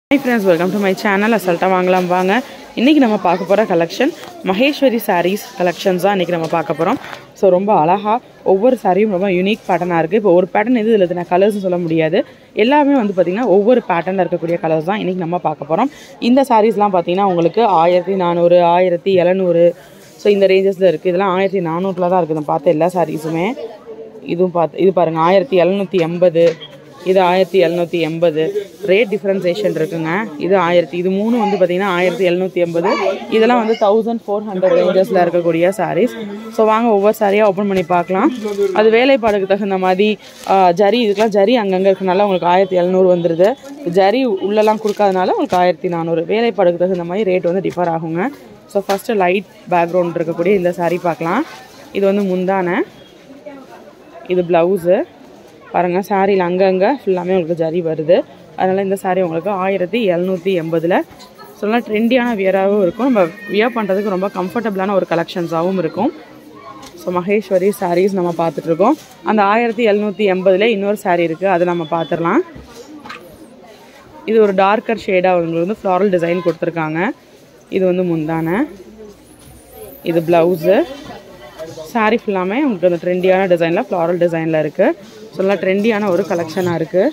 high friends welcome to my channel அசல்ட்டாக வாங்கலாம் வாங்க இன்றைக்கி நம்ம பார்க்க போகிற கலெக்ஷன் மகேஸ்வரி சாரீஸ் கலெக்ஷன்ஸ் தான் இன்றைக்கி நம்ம பார்க்க போகிறோம் ஸோ ரொம்ப அழகாக ஒவ்வொரு சாரியும் ரொம்ப யூனிக் பேட்டர்னாக இருக்குது இப்போ ஒரு பேட்டர்ன் எது இதில் நான் கலர்ஸ்னு சொல்ல முடியாது எல்லாமே வந்து பார்த்திங்கன்னா ஒவ்வொரு பேட்டர்னில் இருக்கக்கூடிய கலர்ஸ் தான் இன்றைக்கி நம்ம பார்க்க போகிறோம் இந்த சாரீஸ்லாம் பார்த்திங்கன்னா உங்களுக்கு ஆயிரத்தி நானூறு ஆயிரத்தி எழுநூறு ஸோ இந்த ரேஞ்சஸில் இருக்குது இதெல்லாம் ஆயிரத்தி நானூறில் தான் இருக்குது நான் பார்த்த எல்லா சாரீஸுமே இதுவும் பார்த்து இது பாருங்கள் ஆயிரத்தி எழுநூற்றி எண்பது இது ஆயிரத்தி எழுநூற்றி எண்பது ரேட் டிஃப்ரென்சேஷன் இருக்குங்க இது ஆயிரத்தி இது மூணு வந்து பார்த்தீங்கன்னா ஆயிரத்தி எழுநூற்றி எண்பது இதெல்லாம் வந்து தௌசண்ட் ஃபோர் ஹண்ட்ரட் ரேஞ்சஸில் இருக்கக்கூடிய சாரீஸ் ஸோ வாங்க ஒவ்வொரு சாரியாக ஓப்பன் பண்ணி பார்க்கலாம் அது வேலைப்பாடுக்கு தகுந்த மாதிரி ஆ, ஜரி இதுக்கெல்லாம் ஜரி அங்கங்கே இருக்கனால உங்களுக்கு ஆயிரத்தி எழுநூறு வந்துடுது ஜரி உள்ளெல்லாம் கொடுக்காதனால உங்களுக்கு ஆயிரத்தி நானூறு வேலைப்பாடுக்கு தகுந்த மாதிரி ரேட் வந்து டிஃபர் ஆகுங்க ஸோ ஃபஸ்ட்டு லைட் பேக்ரவுண்ட் இருக்கக்கூடிய இந்த saree பார்க்கலாம் இது வந்து முந்தான இது ப்ளவுஸு பாருங்கள் சாரியில் அங்கங்கே ஃபுல்லாமே உங்களுக்கு ஜரி வருது அதனால் இந்த saree உங்களுக்கு ஆயிரத்தி எழுநூற்றி எண்பதில் சொல்லலாம் ட்ரெண்டியான வியராகவும் இருக்கும் நம்ம வியர் பண்ணுறதுக்கு ரொம்ப கம்ஃபர்டபுளான ஒரு கலெக்ஷன்ஸாகவும் இருக்கும் ஸோ மகேஸ்வரி சாரீஸ் நம்ம பார்த்துட்ருக்கோம் அந்த ஆயிரத்தி எழுநூற்றி எண்பதில் இன்னொரு saree இருக்குது அதை நம்ம பார்த்துடலாம் இது ஒரு டார்க்கர் ஷேடாக உங்களுக்கு வந்து ஃப்ளாரல் டிசைன் கொடுத்துருக்காங்க இது வந்து முந்தான இது ப்ளவுஸு saree ஃபுல்லாமே உங்களுக்கு அந்த ட்ரெண்டியான டிசைனில் ஃப்ளாரல் டிசைனில் இருக்குது சொல்லலாம் ட்ரெண்டியான ஒரு கலெக்ஷனாக இருக்குது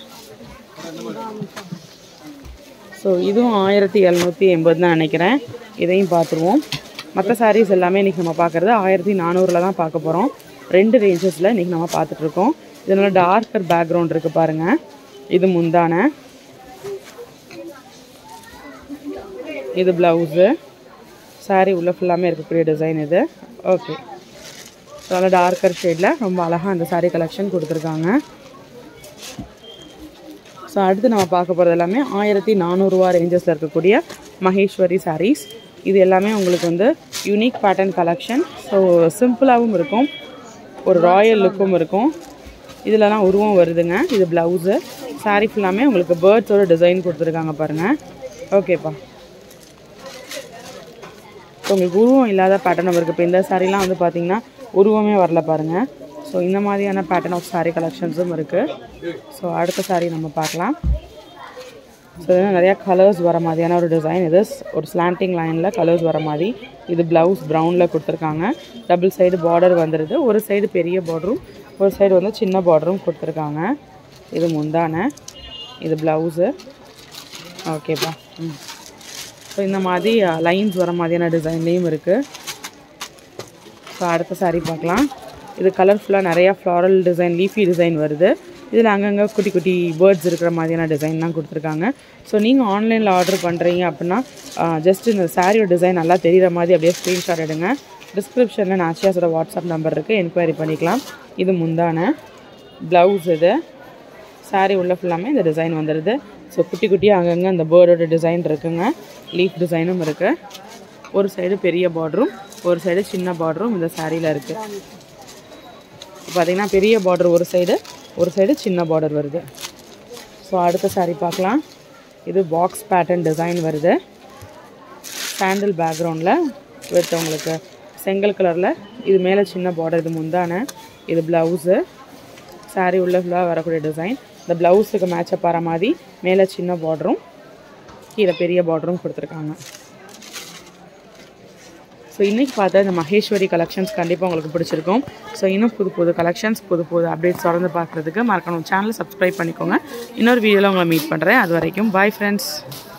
ஸோ இதுவும் ஆயிரத்தி எழுநூற்றி எண்பது தான் நினைக்கிறேன் இதையும் பார்த்துருவோம் மற்ற sarees எல்லாமே இன்றைக்கி நம்ம பார்க்குறது ஆயிரத்தி நானூறில் தான் பார்க்க போகிறோம் ரெண்டு ரேஞ்சஸில் இன்றைக்கி நம்ம பார்த்துட்ருக்கோம் இதனால் டார்க்கர் பேக்ரவுண்ட் இருக்குது பாருங்கள் இது முந்தான இது ப்ளவுஸு saree உள்ள ஃபுல்லாமே இருக்கக்கூடிய டிசைன் இது ஓகே ஸோ நல்லா டார்க்கர் ஷேடில் ரொம்ப அழகாக அந்த saree கலெக்ஷன் கொடுத்துருக்காங்க ஸோ அடுத்து நம்ம பார்க்க போகிறது எல்லாமே ஆயிரத்தி நானூறுரூவா ரேஞ்சஸில் இருக்கக்கூடிய மகேஸ்வரி sarees இது எல்லாமே உங்களுக்கு வந்து யூனிக் பேட்டர்ன் கலெக்ஷன் ஸோ சிம்பிளாகவும் இருக்கும் ஒரு ராயல் லுக்கும் இருக்கும் இதுலலாம் உருவம் வருதுங்க இது ப்ளவுஸு saree ஃபுல்லாமே உங்களுக்கு பேர்ட்ஸோட டிசைன் கொடுத்துருக்காங்க பாருங்கள் ஓகேப்பா ஸோ உங்களுக்கு உருவம் இல்லாத பேட்டர்ன் இருக்குது இப்போ இந்த சாரீலாம் வந்து பார்த்தீங்கன்னா உருவமே வரல பாருங்கள் ஸோ இந்த மாதிரியான பேட்டர்ன் ஆஃப் saree கலெக்ஷன்ஸும் இருக்குது ஸோ அடுத்த saree நம்ம பார்க்கலாம் ஸோ இதில் நிறையா கலர்ஸ் வர மாதிரியான ஒரு டிசைன் இது ஸ்- ஒரு ஸ்லாண்டிங் லைனில் கலர்ஸ் வர மாதிரி இது ப்ளவுஸ் ப்ரௌனில் கொடுத்துருக்காங்க டபுள் சைடு பார்டர் வந்துடுது ஒரு சைடு பெரிய பார்டரும் ஒரு சைடு வந்து சின்ன பார்டரும் கொடுத்துருக்காங்க இது முந்தான இது ப்ளவுஸு ஓகேப்பா ம் ஸோ இந்த மாதிரி லைன்ஸ் வர மாதிரியான டிசைன்லேயும் இருக்குது ஸோ அடுத்த saree பார்க்கலாம் இது கலர்ஃபுல்லாக நிறையா ஃப்ளாரல் டிசைன் லீஃபி டிசைன் வருது இதில் அங்கங்கே குட்டி குட்டி பேர்ட்ஸ் இருக்கிற மாதிரியான டிசைன் தான் கொடுத்துருக்காங்க ஸோ நீங்கள் ஆன்லைனில் ஆர்டர் பண்ணுறீங்க அப்படின்னா ஜஸ்ட் இந்த சாரியோட டிசைன் நல்லா தெரிகிற மாதிரி அப்படியே ஸ்க்ரீன்ஷாட் எடுங்க டிஸ்கிரிப்ஷனில் நாச்சியாஸோட வாட்ஸ்அப் நம்பர் இருக்குது என்கொயரி பண்ணிக்கலாம் இது முந்தான ப்ளவுஸ் இது saree உள்ள ஃபுல்லாமே இந்த டிசைன் வந்துடுது ஸோ குட்டி குட்டியாக அங்கங்கே அந்த பேர்டோட டிசைன் இருக்குங்க லீஃப் டிசைனும் இருக்குது ஒரு சைடு பெரிய பார்டரும் ஒரு சைடு சின்ன பார்டரும் இந்த சாரியில் இருக்குது பார்த்தீங்கன்னா பெரிய பார்டர் ஒரு சைடு ஒரு சைடு சின்ன பார்டர் வருது ஸோ அடுத்த saree பார்க்கலாம் இது பாக்ஸ் பேட்டர்ன் டிசைன் வருது சாண்டில் பேக்ரவுண்டில் வித் உங்களுக்கு செங்கல் கலரில் இது மேலே சின்ன பார்டர் இது முந்தான இது ப்ளவுஸு saree உள்ள ஃபுல்லாக வரக்கூடிய டிசைன் இந்த ப்ளவுஸுக்கு மேட்சப் ஆகிற மாதிரி மேலே சின்ன பார்டரும் கீழே பெரிய பார்டரும் கொடுத்துருக்காங்க ஸோ இன்றைக்கி பார்த்தா இந்த மகேஸ்வரி கலெக்ஷன்ஸ் கண்டிப்பாக உங்களுக்கு பிடிச்சிருக்கும் ஸோ இன்னும் புது புது கலெக்ஷன்ஸ் புது புது அப்டேட்ஸ் தொடர்ந்து பார்க்குறதுக்கு மறக்கணும் சேனலை சப்ஸ்கிரைப் பண்ணிக்கோங்க இன்னொரு வீடியோவில் உங்களை மீட் பண்ணுறேன் அது வரைக்கும் பாய் ஃப்ரெண்ட்ஸ்